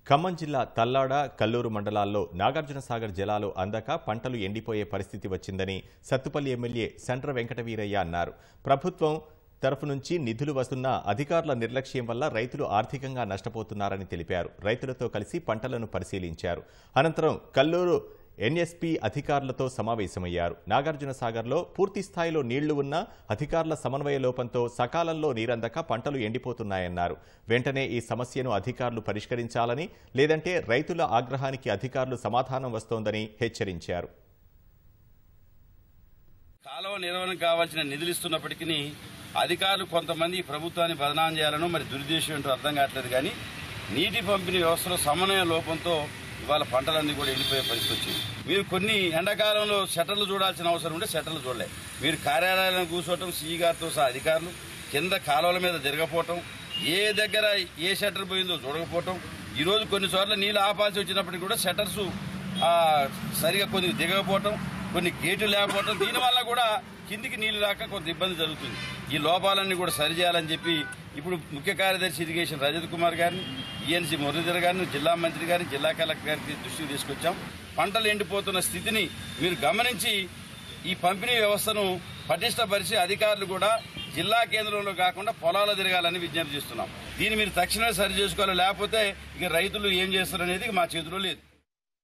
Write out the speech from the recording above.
ఖమ్మం జిల్లా తల్లాడ కల్లూరు మండలాల్లో నాగార్జున సాగర్ జలాలు అందక పంటలు ఎండిపోయే పరిస్థితి వచ్చిందని సత్తుపల్లి ఎమ్మెల్యే సండ్ర వెంకటవీరయ్య అన్నారు ప్రభుత్వం తరఫు నుంచి నిధులు వస్తున్న అధికారుల నిర్లక్ష్యం వల్ల రైతులు ఆర్థికంగా నష్టపోతున్నారని తెలిపారు రైతులతో కలిసి పంటలను పరిశీలించారు అనంతరం కల్లూరు ఎన్ఎస్పీ అధికారులతో సమావేశమయ్యారు నాగార్జున సాగర్లో పూర్తి స్థాయిలో నీళ్లు ఉన్నా అధికారుల సమన్వయ లోపంతో సకాలంలో నీరందక పంటలు ఎండిపోతున్నాయన్నారు వెంటనే ఈ సమస్యను అధికారులు పరిష్కరించాలని లేదంటే రైతుల ఆగ్రహానికి అధికారులు సమాధానం వస్తోందని హెచ్చరించారు కాలువ నిర్వహణకు కావాల్సిన నిధులు ఇస్తున్నప్పటికీ అధికారులు కొంతమంది ఈ ప్రభుత్వాన్ని బదనాం చేయాలనో మరి దురుద్దేశం ఏంటో అర్థం కావట్లేదు కానీ నీటి పంపిణీ వ్యవస్థలో సమన్వయ లోపంతో ఇవాళ పంటలన్నీ కూడా ఎండిపోయే పరిస్థితి వచ్చింది మీరు కొన్ని ఎండాకాలంలో షట్టర్లు చూడాల్సిన అవసరం ఉంటే షట్టర్లు చూడలే మీరు కార్యాలయాలను కూర్చోవటం సీఈ గారితో సహా అధికారులు కింద కాలువల మీద తిరగపోవటం ఏ దగ్గర ఏ షట్టర్ పోయిందో చూడకపోవటం ఈరోజు కొన్ని చోట్ల నీళ్ళు ఆపాల్సి వచ్చినప్పటికీ కూడా షట్టర్స్ ఆ, సరిగా కొన్ని దిగకపోవటం కొన్ని గేట్లు లేకపోవటం దీనివల్ల కూడా కిందికి నీళ్లు రాక కొంత ఇబ్బంది జరుగుతుంది ఈ లోపాలన్నీ కూడా సరిచేయాలని చెప్పి ఇప్పుడు ముఖ్య కార్యదర్శి ఇరిగేషన్ రజత్ కుమార్ గారిని ఈఎన్సీ మురళీధర్ గారిని జిల్లా మంత్రి గారిని జిల్లా కలెక్టర్ గారికి దృష్టికి తీసుకొచ్చాం పంటలు ఎండిపోతున్న స్థితిని మీరు గమనించి ఈ పంపిణీ వ్యవస్థను పటిష్టపరిచి అధికారులు కూడా జిల్లా కేంద్రంలో కాకుండా పొలాలు తిరగాలని విజ్ఞప్తి చేస్తున్నాం దీన్ని మీరు తక్షణమే సరి చేసుకోవాలి లేకపోతే ఇక రైతులు ఏం చేస్తారు అనేది మా చేతిలో లేదు